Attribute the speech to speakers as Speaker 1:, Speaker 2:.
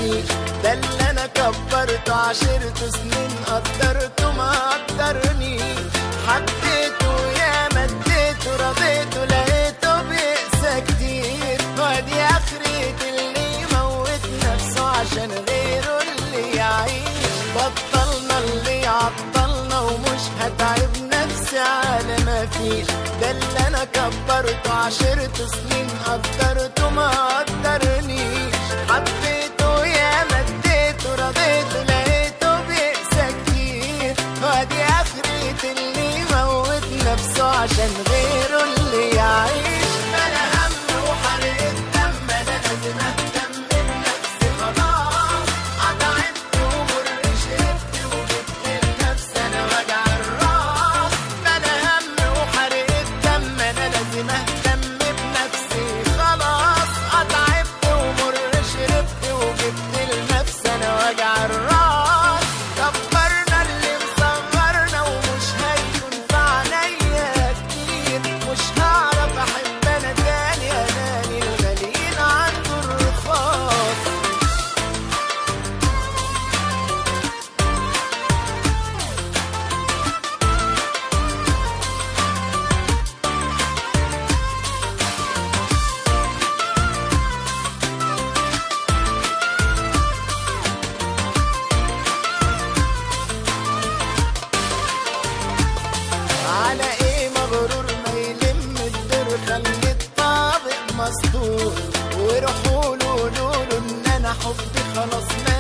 Speaker 1: فيش ده اللي انا كبرته عشرته سنين قدرته ما قدرنيش حبيته يا مديته رضيته لقيته بيقسى كتير وادي اخرة اللي يموت نفسه عشان غيره اللي يعيش بطلنا اللي عطلنا ومش هتعب نفسي على ما فيش ده اللي انا كبرته عشرته سنين قدرته ما قدرنيش حبيته يا مديته رضيته لقيته بيقسى كتير وادي اخرة اللي يموت نفسه عشان غيره اللي يعيش انا هم وحرق الدم انا لازم اهتم بنفسي خلاص قطعت ومر شربت وجبت لنفسي انا وجع الراس انا هم وحرق الدم انا لازم اهتم بنفسي خلاص قطعت ومر شربت وجبت لنفسي انا وجع الراس كبرنا اللي مصغرنا ومش هيكون في عينيا كتير مش هعرف احب انا تاني اناني الغاليين عنده الرخاص على ايه مغرور ما يلم الدور خلي الطابق مسطور وروحوا له قولوا له ان انا حبي خلاص